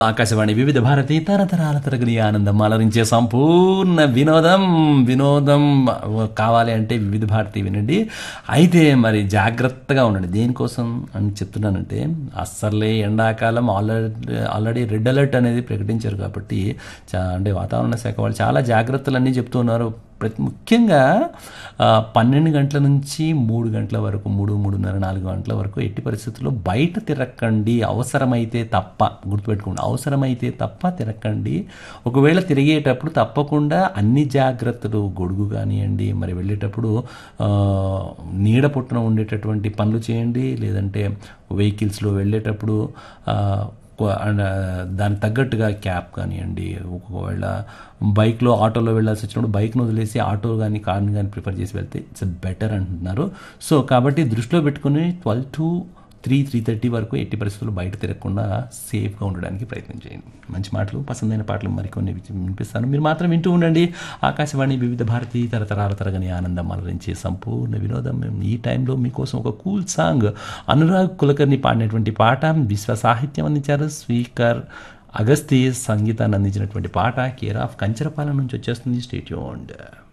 ఆకాశవాణి వివిధ భారతి తరతరాల తరగతి ఆనందం అలరించే సంపూర్ణ వినోదం వినోదం కావాలి అంటే వివిధ భారతి వినండి అయితే మరి జాగ్రత్తగా ఉండండి దేనికోసం అని చెప్తున్నానంటే అస్సలే ఎండాకాలం ఆల్రెడీ ఆల్రెడీ రెడ్ అలర్ట్ అనేది ప్రకటించారు కాబట్టి చా అంటే వాతావరణ శాఖ వాళ్ళు చాలా జాగ్రత్తలన్నీ చెప్తున్నారు ప్రతి ముఖ్యంగా ఆ, పన్నెండు గంటల నుంచి మూడు గంటల వరకు మూడు మూడున్నర నాలుగు గంటల వరకు ఎట్టి పరిస్థితుల్లో బయట తిరక్కండి అవసరమైతే తప్ప గుర్తుపెట్టుకోండి అవసరమైతే తప్ప తిరక్కండి ఒకవేళ తిరిగేటప్పుడు తప్పకుండా అన్ని జాగ్రత్తలు గొడుగు కానివ్వండి మరి వెళ్ళేటప్పుడు ఆ, నీడ పుట్టున ఉండేటటువంటి పనులు చేయండి లేదంటే వెహికల్స్లో వెళ్ళేటప్పుడు ఆ, కొ- అండ్ దానికి తగ్గట్టుగా క్యాబ్ కానివ్వండి ఒకవేళ బైక్లో ఆటోలో వెళ్ళాల్సి వచ్చినప్పుడు బైక్ను వదిలేసి ఆటో కానీ కార్ని కానీ ప్రిఫర్ చేసి వెళ్తే ఇట్స్ బెటర్ అంటున్నారు సో కాబట్టి దృష్టిలో పెట్టుకుని twelve to three three thirty వరకు ఎట్టి పరిస్థితుల్లో బయట తిరగకుండా సేఫ్గా ఉండడానికి ప్రయత్నం చేయండి మంచి మాటలు పసందైన పాటలు మరికొన్ని విని- వినిపిస్తాను మీరు మాత్రం వింటూ ఉండండి ఆకాశవాణి వివిధ భారతి తరతరాల తరగని ఆనందం అలరించే సంపూర్ణ వినోదం ఈ టైంలో మీకోసం ఒక కూల్ సాంగ్ అనురాగ్ కులకర్ని పాడినటువంటి పాట విశ్వ సాహిత్యం అందించారు స్పీకర్ అగస్తి సంగీతాన్ని అందించినటువంటి పాట కేర్ ఆఫ్ కంచరపాలెం నుంచి వచ్చేస్తుంది స్టేట్యూండ్